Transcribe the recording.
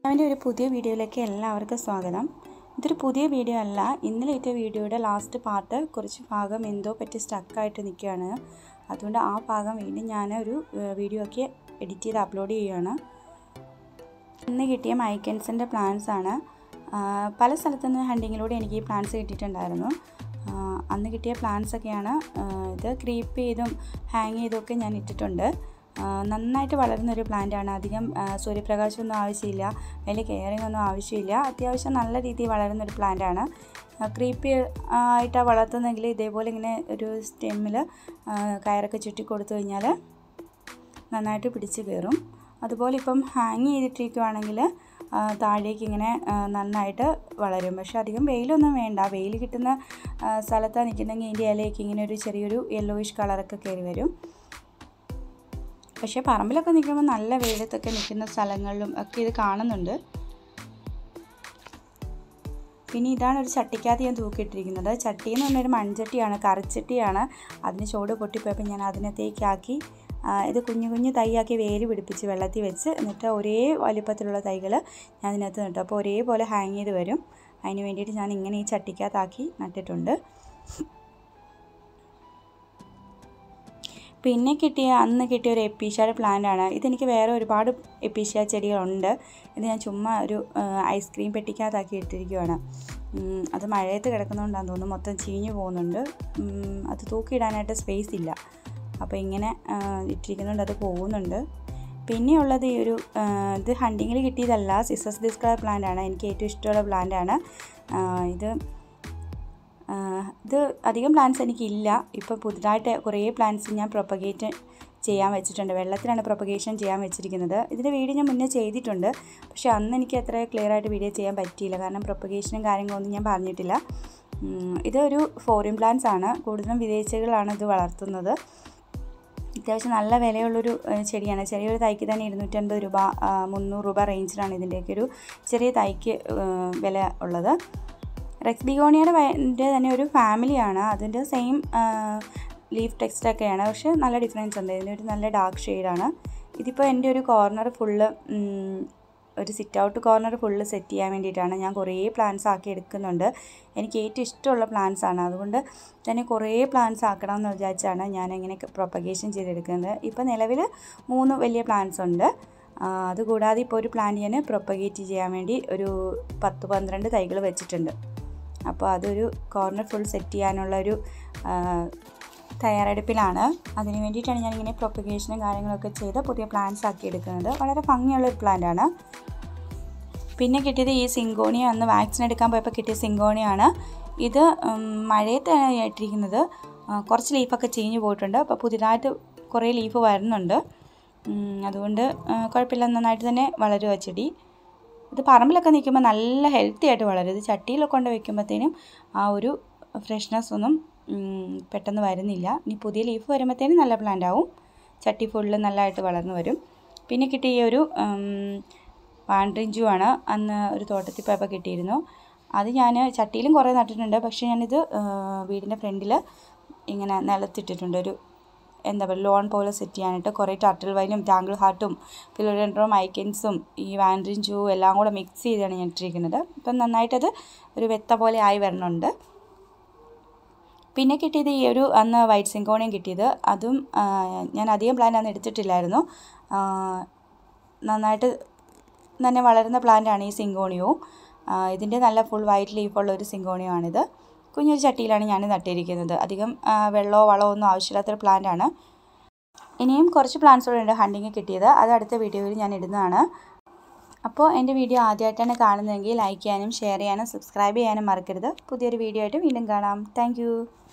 അവൻ്റെ ഒരു പുതിയ വീഡിയോയിലേക്ക് എല്ലാവർക്കും സ്വാഗതം ഇതൊരു പുതിയ വീഡിയോ അല്ല ഇന്നലെ ഇട്ട വീഡിയോയുടെ ലാസ്റ്റ് പാർട്ട് കുറച്ച് ഭാഗം എന്തോ പറ്റി സ്റ്റക്കായിട്ട് നിൽക്കുകയാണ് അതുകൊണ്ട് ആ ഭാഗം വീണ്ടും ഞാൻ ഒരു വീഡിയോ ഒക്കെ എഡിറ്റ് ചെയ്ത് അപ്ലോഡ് ചെയ്യുകയാണ് ഇന്ന് കിട്ടിയ മൈക്കൻസിൻ്റെ പ്ലാൻസ് ആണ് ആ, പല സ്ഥലത്തു നിന്ന് ഹണ്ടിങ്ങിലൂടെ എനിക്ക് ഈ പ്ലാൻസ് കിട്ടിയിട്ടുണ്ടായിരുന്നു ആ, അന്ന് കിട്ടിയ പ്ലാൻസ് ഒക്കെയാണ് ആ, ഇത് ക്രീപ്പ് ചെയ്തും ഹാങ് ചെയ്തൊക്കെ ഞാൻ ഇട്ടിട്ടുണ്ട് ആ, നന്നായിട്ട് വളരുന്നൊരു പ്ലാന്റാണ് അധികം ആ, സൂര്യപ്രകാശമൊന്നും ആവശ്യമില്ല വലിയ കെയറിംഗ് ഒന്നും ആവശ്യമില്ല അത്യാവശ്യം നല്ല രീതിയിൽ വളരുന്നൊരു പ്ലാന്റാണ് ക്രീപ്പി ആയിട്ടാണ് വളർത്തുന്നതെങ്കിൽ ഇതേപോലെ ഇങ്ങനെ ഒരു സ്റ്റെമ്മിൽ കയറൊക്കെ ചുറ്റി കൊടുത്തു കഴിഞ്ഞാൽ നന്നായിട്ട് പിടിച്ച് കയറും അതുപോലെ ഇപ്പം ഹാങ് ചെയ്തിട്ടിരിക്കുവാണെങ്കിൽ ആ, താഴേക്ക് ഇങ്ങനെ ആ, നന്നായിട്ട് വളരും പക്ഷെ അധികം വെയിലൊന്നും വേണ്ട വെയിൽ കിട്ടുന്ന ആ, സ്ഥലത്താണ് നിൽക്കുന്നെങ്കിൽ ഇതിൻ്റെ ഇലയൊക്കെ ഇങ്ങനെ ഒരു ചെറിയൊരു യെല്ലോയിഷ് കളറൊക്കെ കയറി വരും പക്ഷേ പറമ്പിലൊക്കെ നിൽക്കുമ്പോൾ നല്ല വെയിലത്തൊക്കെ നിൽക്കുന്ന സ്ഥലങ്ങളിലും ഒക്കെ ഇത് കാണുന്നുണ്ട് പിന്നെ ഇതാണ് ഒരു ചട്ടിക്കകത്ത് ഞാൻ തൂക്കിയിട്ടിരിക്കുന്നത് ചട്ടി എന്ന് പറഞ്ഞൊരു മൺചട്ടിയാണ് കറിച്ചട്ടിയാണ് അതിന് ചോട് പൊട്ടിപ്പോയപ്പോൾ ഞാൻ അതിനകത്തേക്കാക്കി ആ, ഇത് കുഞ്ഞു കുഞ്ഞു തൈയാക്കി വേര് പിടിപ്പിച്ച് വെള്ളത്തിൽ വെച്ച് എന്നിട്ട് ഒരേ വലിപ്പത്തിലുള്ള തൈകൾ ഞാൻ ഇതിനകത്ത് നട്ടു അപ്പോൾ ഒരേപോലെ ഹാങ് ചെയ്ത് വരും അതിന് വേണ്ടിയിട്ട് ഞാൻ ഇങ്ങനെ ഈ ചട്ടിക്കകത്താക്കി നട്ടിട്ടുണ്ട് പിന്നെ കിട്ടിയ അന്ന് കിട്ടിയ ഒരു എപ്പീഷ്യയുടെ പ്ലാന്റാണ് ഇതെനിക്ക് വേറെ ഒരുപാട് എപ്പീഷ്യ ചെടികളുണ്ട് ഇത് ഞാൻ ചുമ്മാ ഒരു ആ, ഐസ്ക്രീം പെട്ടിക്കകത്താക്കി ഇട്ടിരിക്കുവാണ് ഉം, അത് മഴയത്ത് കിടക്കുന്നതുകൊണ്ടാന്ന് തോന്നുന്നു മൊത്തം ചീഞ്ഞു പോകുന്നുണ്ട് ഉം, അത് തൂക്കിയിടാനായിട്ട് സ്പേസ് ഇല്ല അപ്പോൾ ഇങ്ങനെ ആ, ഇട്ടിരിക്കുന്നുണ്ട് അത് പോകുന്നുണ്ട് പിന്നെയുള്ളത് ഈ ഒരു ആ, ഇത് ഹണ്ടിങ്ങിൽ കിട്ടിയതല്ല സിസസ് ഡിസ്കളർ പ്ലാന്റ് ആണ് എനിക്ക് ഏറ്റവും ഇഷ്ടമുള്ള പ്ലാന്റ് ആണ് ആ, ഇത് ആ, ഇത് അധികം പ്ലാന്റ്സ് എനിക്കില്ല ഇപ്പോൾ പുതുതായിട്ട് കുറേ പ്ലാന്റ്സ് ഞാൻ പ്രൊപ്പഗേറ്റ് ചെയ്യാൻ വെച്ചിട്ടുണ്ട് വെള്ളത്തിലാണ് പ്രൊപ്പഗേഷൻ ചെയ്യാൻ വെച്ചിരിക്കുന്നത് ഇതിൻ്റെ വീഡിയോ ഞാൻ മുന്നേ ചെയ്തിട്ടുണ്ട് പക്ഷേ അന്ന് എനിക്ക് അത്ര ക്ലിയർ ആയിട്ട് വീഡിയോ ചെയ്യാൻ പറ്റിയില്ല കാരണം പ്രൊപ്പഗേഷനും കാര്യങ്ങളൊന്നും ഞാൻ പറഞ്ഞിട്ടില്ല ഉം, ഇതൊരു ഫോറിൻ പ്ലാന്റ്സ് ആണ് കൂടുതലും വിദേശികളാണ് ഇത് വളർത്തുന്നത് അത്യാവശ്യം നല്ല വിലയുള്ളൊരു ഏഹ്, ചെടിയാണ് ചെറിയൊരു തൈക്ക് തന്നെ ഇരുന്നൂറ്റൻപത് രൂപ ആ, മുന്നൂറ് രൂപ റേഞ്ചിലാണ് ഇതിൻ്റെയൊക്കെ ഒരു ചെറിയ തൈക്ക് ഏഹ്, വില ഉള്ളത് റെക്സ് ബിഗോണിയുടെ വൈൻ്റെ തന്നെ ഒരു ഫാമിലിയാണ് അതിൻ്റെ സെയിം ലീഫ് ടെക്സ്റ്റൊക്കെയാണ് പക്ഷേ നല്ല ഡിഫറൻസ് ഉണ്ട് ഇതിൻ്റെ ഒരു നല്ല ഡാർക്ക് ഷെയ്ഡാണ് ഇതിപ്പോൾ എൻ്റെ ഒരു കോർണർ ഫുള്ള് ഒരു sit out corner full set ചെയ്യാൻ വേണ്ടിയിട്ടാണ് ഞാൻ കുറേ പ്ലാന്റ്സ് ആക്കി എടുക്കുന്നുണ്ട് എനിക്ക് ഏറ്റവും ഇഷ്ടമുള്ള പ്ലാന്റ്സ് ആണ് അതുകൊണ്ട് തന്നെ കുറേ പ്ലാന്റ്സ് ആക്കണം എന്ന് വിചാരിച്ചാണ് ഞാൻ ഇങ്ങനെ പ്രൊപ്പഗേഷൻ ചെയ്തെടുക്കുന്നത് ഇപ്പോൾ നിലവിൽ മൂന്ന് വലിയ പ്ലാന്റ്സ് ഉണ്ട് ആ, അതുകൂടാതെ ഇപ്പോൾ ഒരു പ്ലാന്റ് ഞാൻ പ്രൊപ്പഗേറ്റ് ചെയ്യാൻ വേണ്ടി ഒരു പത്ത് പന്ത്രണ്ട് തൈകൾ വെച്ചിട്ടുണ്ട് അപ്പോൾ അതൊരു കോർണർ ഫുൾ സെറ്റ് ചെയ്യാനുള്ള ഒരു ആ, തയ്യാറെടുപ്പിലാണ് അതിന് വേണ്ടിയിട്ടാണ് ഞാനിങ്ങനെ പ്രൊപ്പഗേഷനും കാര്യങ്ങളൊക്കെ ചെയ്ത് പുതിയ പ്ലാന്റ്സ് ആക്കി എടുക്കുന്നത് വളരെ ഭംഗിയുള്ള ഒരു പ്ലാന്റ് ആണ് പിന്നെ കിട്ടിയത് ഈ സിങ്കോണിയ അന്ന് വാക്സിൻ എടുക്കാൻ പോയപ്പോൾ കിട്ടിയ സിങ്കോണിയാണ് ഇത് ഉം, മഴയത്താണ് ഇട്ടിരിക്കുന്നത് ആ, കുറച്ച് ലീഫൊക്കെ ചീഞ്ഞു പോയിട്ടുണ്ട് അപ്പോൾ പുതിയതായിട്ട് കുറേ ലീഫ് വരുന്നുണ്ട് ഉം, അതുകൊണ്ട് ആ, കുഴപ്പമില്ല നന്നായിട്ട് തന്നെ വളരുക ചെടി ഇത് പറമ്പിലൊക്കെ നിൽക്കുമ്പോൾ നല്ല ഹെൽത്തി ആയിട്ട് വളരും ഇത് ചട്ടിയിലൊക്കെ കൊണ്ട് വെക്കുമ്പോഴത്തേനും ആ ഒരു ഫ്രഷ്നെസ് ഒന്നും ഉം, പെട്ടെന്ന് വരുന്നില്ല ഇനി പുതിയ ലീഫ് വരുമ്പോഴത്തേനും നല്ല പ്ലാന്റ് ആവും ചട്ടി ഫുള്ള് നല്ലതായിട്ട് വളർന്നു വരും പിന്നെ കിട്ടിയ ഈ ഒരു വാൻഡ്രിഞ്ചു ആണ് അന്ന് ഒരു തോട്ടത്തിൽ പോയപ്പോൾ കിട്ടിയിരുന്നു അത് ഞാൻ ചട്ടിയിലും കുറേ നട്ടിട്ടുണ്ട് പക്ഷേ ഞാനിത് ആ, വീടിൻ്റെ ഫ്രണ്ടിൽ ഇങ്ങനെ നിലത്തിട്ടിട്ടുണ്ട് ഒരു എന്താ പറയുക ലോൺ പോലെ സെറ്റ് ചെയ്യാനായിട്ട് കുറേ ടർട്ടിൽ വൈനും ടാങ്കിൾ ഹാർട്ടും ഫിലോഡൻഡ്രോം ഐക്കൻസും ഈ വാൻഡ്രിഞ്ചു എല്ലാം കൂടെ മിക്സ് ചെയ്താണ് ഞാൻ ഇട്ടിരിക്കുന്നത് ഇപ്പം നന്നായിട്ടത് ഒരു വെത്ത പോലെ ആയി വരണുണ്ട് പിന്നെ കിട്ടിയത് ഈ ഒരു അന്ന് വൈറ്റ് സിങ്കോണിയം കിട്ടിയത് അതും ആ, ഞാൻ അധികം പ്ലാന്റ് അന്ന് എടുത്തിട്ടില്ലായിരുന്നു ആ, നന്നായിട്ട് തന്നെ വളരുന്ന പ്ലാന്റാണ് ഈ സിങ്കോണിയവും ആ, ഇതിൻ്റെ നല്ല ഫുൾ വൈറ്റ് ലീഫുള്ള ഒരു സിങ്കോണിയമാണിത് കുഞ്ഞൊരു ചട്ടിയിലാണ് ഞാൻ നട്ടിരിക്കുന്നത് അധികം ആ, വെള്ളമോ വളമോ ഒന്നും ആവശ്യമില്ലാത്തൊരു പ്ലാന്റാണ് ഇനിയും കുറച്ച് പ്ലാന്റ്സ് കൂടെ ഉണ്ട് ഹണ്ടിങ് കിട്ടിയത് അത് അടുത്ത വീഡിയോയിൽ ഞാൻ ഇടുന്നതാണ് അപ്പോൾ എൻ്റെ വീഡിയോ ആദ്യമായിട്ടാണ് കാണുന്നതെങ്കിൽ ലൈക്ക് ചെയ്യാനും ഷെയർ ചെയ്യാനും സബ്സ്ക്രൈബ് ചെയ്യാനും മറക്കരുത് പുതിയൊരു വീഡിയോ ആയിട്ട് വീണ്ടും കാണാം താങ്ക്